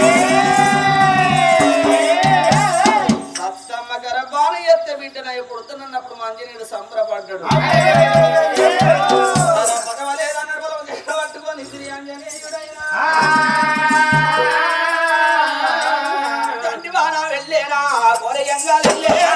సత్తమ్మ గర్భాన ఎత్త బిడ్డనై పుడుతున్నప్పుడు మంచినీడు సంబరపడ్డాడు తన పగవలేదన్న బలం పట్టుకొని శ్రీ ఆంజనేయుడైనా తండ్రి వాన వెళ్ళేనా కొరయంగా వెళ్ళేనా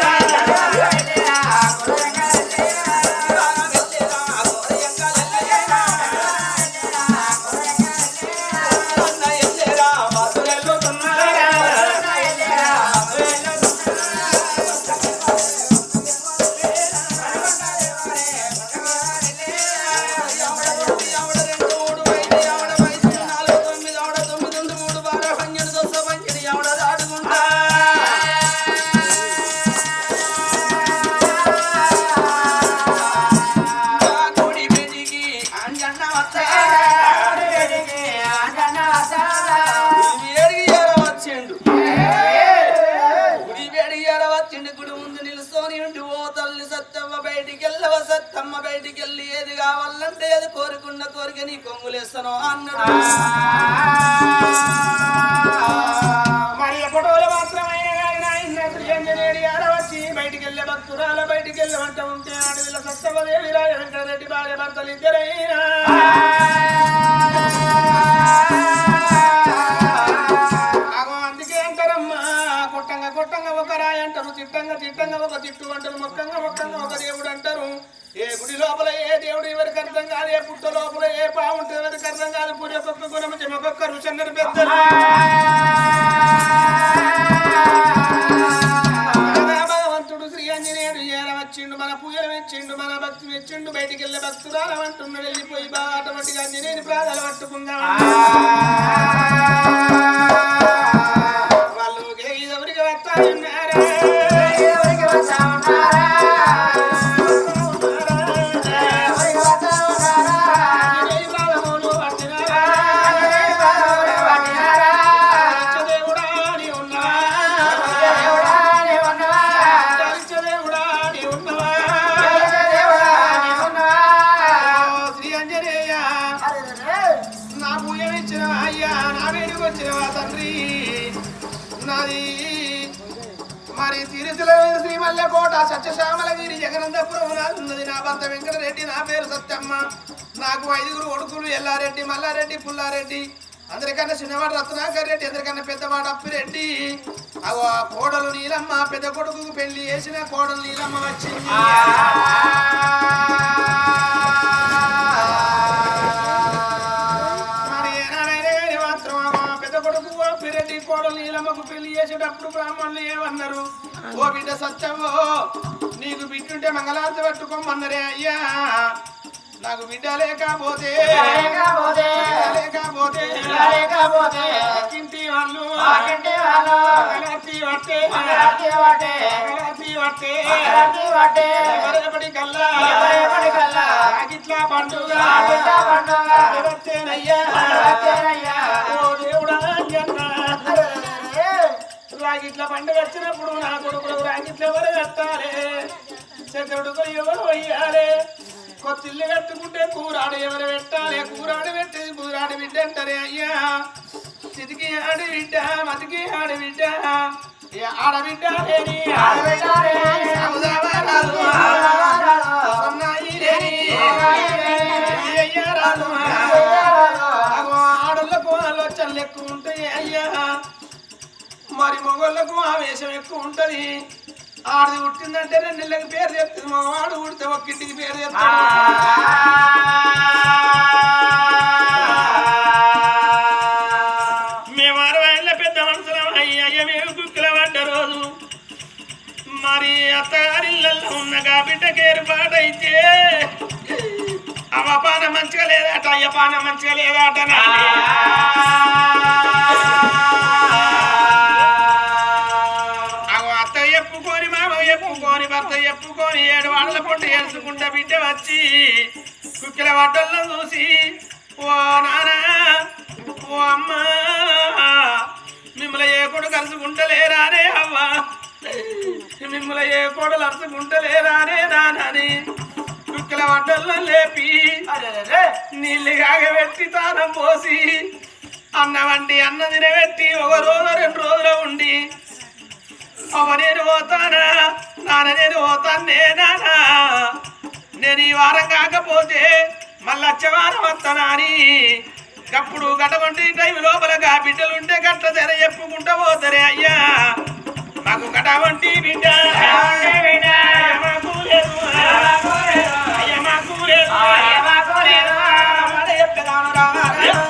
గుడి ముందు నిలుస్తోని ఉండి ఓ తల్లి సత్తమ్మ బయటికి వెళ్ళవ సత్తమ్మ బయటికి వెళ్ళి ఏది కావాలంటే అది కోరుకున్న కోరిక నీ కొంగులేస్తాను అన్నాడు మరి ఎప్పటోలు మాత్రమైన గాని ఆయన శ్రీయంజనేడి ఆడ వచ్చి బయటికి వెళ్ళే భక్తురాల బయటికి వెళ్ళే వంట ఉంటే అడవిలో సత్యవదేవి రాయ వెంకటరెడ్డి భార్య భర్తలు ఇద్దరైనా అగో అందుకే అంటారమ్మా కొట్టంగా కొట్టంగా ఒక రాయి అంటారు తిట్టంగా తిట్టంగా ఒక తిట్టు అంటారు మొక్కంగా మొక్కంగా ఒక దేవుడు అంటారు ఏ గుడి లోపల ఏ దేవుడు ఎవరికి అర్థం కాదు ఏ పుట్ట లోపల ఏ బాగుంటే ఎవరికి అర్థం కాదు పూరి ఒక్కొక్క గుణం ఒక్కొక్క రుచన్నరు పెద్దలు అనగా భగవంతుడు శ్రీ ఆంజనేయుడు ఏర వచ్చిండు మన పూజలు మెచ్చిండు మన భక్తి మెచ్చిండు బయటికి వెళ్ళే భక్తురాలు అంటున్నాడు వెళ్ళిపోయి బాగా అటువంటి ఆంజనేయుని ప్రాణాలు పట్టుకుందాం వాళ్ళు ఎవరికి వస్తారన్నారే ఎవరికి శ్రీ అంజనేయ నా పూజ ఇచ్చిన అయ్యా నా వేడికి వచ్చిన తండ్రి నాది మరి తిరుచుల శ్రీ మల్లెకోట సత్యశ్యామలగిరి జగనందపురం నాది ఉన్నది నా భర్త వెంకటరెడ్డి నా పేరు సత్యమ్మ నాకు ఐదుగురు కొడుకులు ఎల్లారెడ్డి మల్లారెడ్డి పుల్లారెడ్డి అందరికన్నా చిన్నవాడు రత్నాకర్ రెడ్డి అందరికన్నా పెద్దవాడు అప్పిరెడ్డి అగో ఆ కోడలు నీలమ్మ పెద్ద కొడుకు పెళ్లి చేసిన కోడలు నీలమ్మ వచ్చింది మరి ఏనాడైనా కానీ మాత్రం ఆ పెద్ద కొడుకు అప్పిరెడ్డి కోడలు నీలమ్మకు పెళ్లి చేసేటప్పుడు బ్రాహ్మణులు ఏమన్నారు ఓ బిడ్డ సత్యమో నీకు బిడ్డుంటే మంగళారతి పట్టుకోమన్నరే అయ్యా నాకు బిడ్డ లేకపోతే లేకపోతే లేకపోతే అక్కింటి వాళ్ళు అక్కింటి వాళ్ళు మంగళారతి పట్టే మంగళారతి పట్టే ఎవరెపటి కల్లా ఎవరెపటి కల్లా ఆగిట్లా పండుగ పండుగ వచ్చేనయ్యా ఓ దేవుడా జన్నా రాగిట్ల పండుగ వచ్చినప్పుడు నా కొడుకులకు రాగిట్ల ఎవరు కట్టాలి చెడుకు ఎవరు వయ్యాలి కొత్త ఇల్లు కట్టుకుంటే కూరాడు ఎవరు పెట్టాలి కూరాడు పెట్టేది కూరాడు బిడ్డ అంటారే అయ్యా చితికి ఆడి బిడ్డ మతికి ఆడి బిడ్డ ఏ ఆడబిడ్డ లేని ఆడబిడ్డ లేని సముదావారాలు, సన్నాయి లేని ఈ అయ్యారాలు. అగో ఆడోళ్ళకు ఆలోచనలు ఎక్కువ ఉంటాయి అయ్యా మరి మొగోళ్ళకు ఆవేశం ఎక్కువ ఉంటది ఆడది పుట్టిందంటే రెండు నెలలకు పేరు చెప్తుంది మగవాడు పుడితే ఒక్కింటికి పేరు చెప్తాడు మేము అరవై ఏళ్ళ పెద్ద మనుషులం అయ్యి అయ్య మేము కుక్కల పడ్డ రోజు మరి అత్తగారిళ్ళల్లో ఉన్న గా బిడ్డకి ఏర్పాటైతే అవ పాన మంచిగా లేదట అయ్య పాన మంచిగా లేదట అగో అత్త ఎప్పుకొని మామ ఎప్పుకొని భర్త ఎప్పుకొని ఏడు వాళ్ళ పొట్టు ఏడుచుకుంటా బిడ్డ వచ్చి కుక్కిల వడ్డల్లో చూసి ఓ నానా ఓ అమ్మ మిమ్మల్ని ఏ కొడు కలుసుకుంటలేరానే అవ్వ మిమ్మల్ని ఏ కొడలు అరుచుకుంటలేరానే నానని కుక్కల వడ్డల్లో లేపి నీళ్ళు కాగబెట్టి తానం పోసి అన్న వంటి అన్న తినబెట్టి ఒక రోజు రెండు రోజులు ఉండి అమ్మ నేను పోతానా నాన్న నేను పోతానే నానా నేను ఈ వారం కాకపోతే మళ్ళీ వచ్చే వారం వస్తానా అని అప్పుడు గటవంటి టైం లోపల గా బిడ్డలుంటే గట్ల తెర చెప్పుకుంటా పోతారే అయ్యా మాకు గటవంటి బిడ్డ అయ్య మాకు లేదు. అయ్య మాకు లేదు. మాట చెప్పేదాను రా.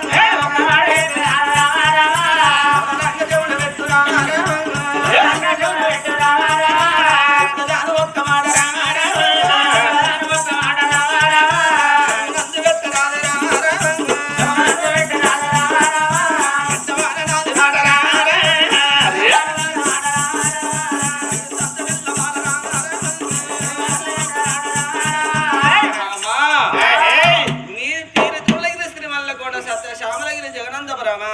రంగ చెవులు పెట్టురా. దాని ఒక్క మాట రా. నందు పెట్టరాదు రా. పెద్దవాడ నాది మాట రా. రామా, నీ తీరు తులగిరి శ్రీమల్ల కోట సత్య శ్యామలగిరి జగనందపురమా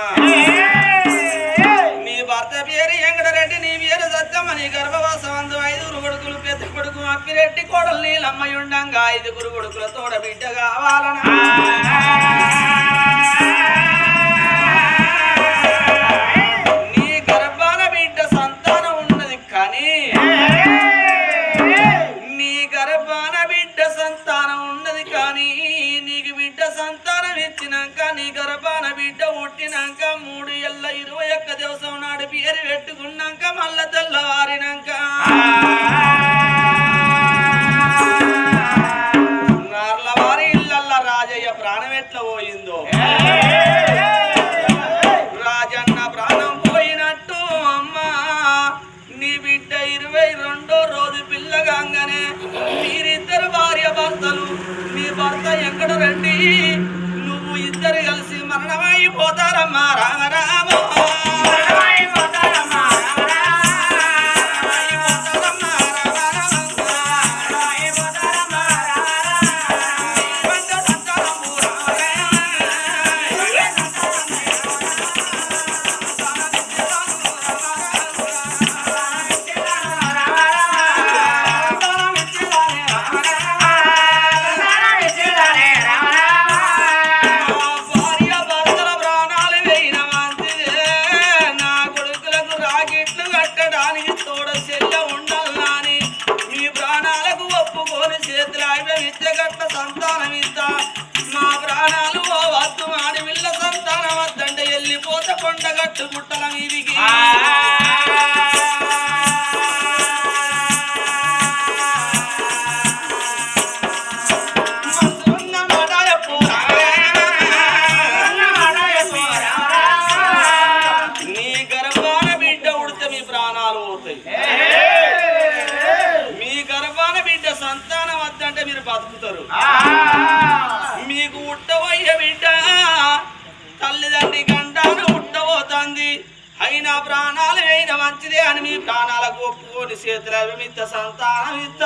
నీ భర్త పేరు వెంకటరెడ్డి నీ పేరు సత్యమ్మ నీ గర్భవాసమందు ఐదుగురు కొడుకులు పెద్ద కొడుకు అప్పిరెడ్డి కోడలు నీలమ్మయుండంగా ఐదుగురు కొడుకుల తోడ బిడ్డ కావాలనా నీ గర్భాన బిడ్డ సంతానం ఉన్నది కానీ నీ గర్భాన బిడ్డ సంతానం ఉన్నది కానీ నీకు బిడ్డ సంతానం ఇచ్చినాక నీ గర్భాన బిడ్డ పుట్టినాక మూడు ఎల్ల ఇరవై ఒక్క దివసం నాడు పేరు పెట్టుకున్నాక మళ్ళా తెల్లవారినాక నార్లవారి ఇళ్ళల్ల రాజయ్య ప్రాణం ఎట్లా పోయిందో రాజన్న ప్రాణం పోయినట్టు అమ్మా నీ బిడ్డ ఇరవై రెండో రోజు పిల్లగానే మీరిద్దరు భార్య భర్తలు మీ భర్త ఎక్కడ రండి నువ్వు ఇద్దరు కలిసి మరణమైపోతారమ్మా రామ రామ భార్య భర్తల ప్రాణాలు వేయిన మంచిదే నా కొడుకులకు రాకెట్లు కట్టడానికి తోడ చెల్ల ఉండాలని మీ ప్రాణాలకు ఒప్పుకొని చేతులు ఆయన విద్య గట్ట సంతానం ఇస్తా మా ప్రాణాలు ఓ వద్దు మాడి విల్ల సంతానం వద్దంటే వెళ్ళిపోతే కొండగట్టు గుట్టల మీదికి మనసున్న మాట చెప్పురా. నీ గర్భాన బిడ్డ ఉడితే మీ ప్రాణాలు పోతాయి మీ గర్భాన బిడ్డ సంతానం వద్దంటే మీరు బతుకుతారు మీకు ఉట్టబోయే బిడ్డ తల్లిదండ్రి గంటాను ఉట్టబోతుంది అయినా ప్రాణాలు అయిన మంచిదే అని మీ ప్రాణాలకు ఒప్పుకొని చేతుల మిత్త సంతానం ఇస్తా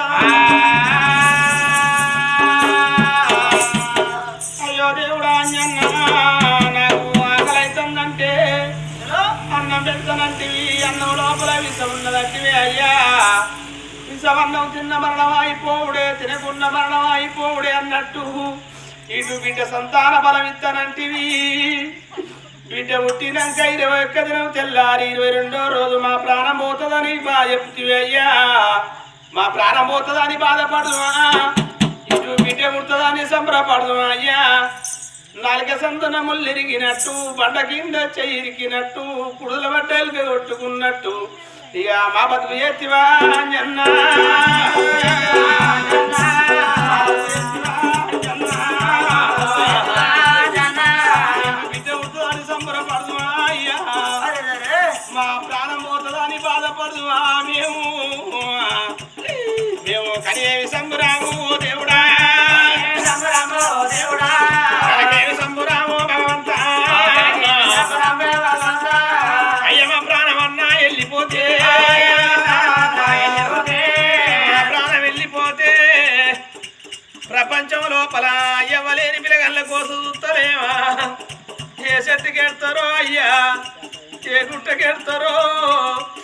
అయ్యో దేవుడా అంజన్న నాకు ఆకలి అవుతుందంటే అన్నం పెడతానంటివి అన్నం లోపల విషం ఉన్నదంటివి అయ్యా విషమన్నం తిన్న మరణం అయిపోవుడే తినకున్న మరణం అయిపోవుడే అన్నట్టు ఇటు బిడ్డ సంతాన బలం ఇస్తానంటివి బిడ్డ పుట్టినాక ఇరవై ఒక్క దినం తెల్లారి ఇరవై రెండో రోజు మా ప్రాణం పోతుందని బాధ చెప్తివి అయ్యా మా ప్రాణం పోతుందని బాధపడుదుమా ఇటు బిడ్డ పుడుతుందని సంబరపడుదుమా అయ్యా నాలుగ సంతన ముళ్ళిరిగినట్టు బండ కింద చెయ్యిరికినట్టు కుడుల బట్టలు కొట్టుకున్నట్టు ఇక మా బతుకు ఎత్తివా అంజన్న బిడ్డ పుడుతుందని సంబరపడుదుమా అయ్యా మా ప్రాణం పోతుందని బాధపడుదుమా మేము మేము కనేవి సంబరాము దేవుడా కనకేవి సంబరాము భగవంతా అయ్యమ్మ ప్రాణమన్నా వెళ్ళిపోతే నా ప్రాణం వెళ్ళిపోతే ప్రపంచం లోపల అయ్యవలేని పిల్లగల్ల కోసం చూస్తలేమా ఏ చెట్టుకెడతారో అయ్యా ఏ గుట్టకెడతారో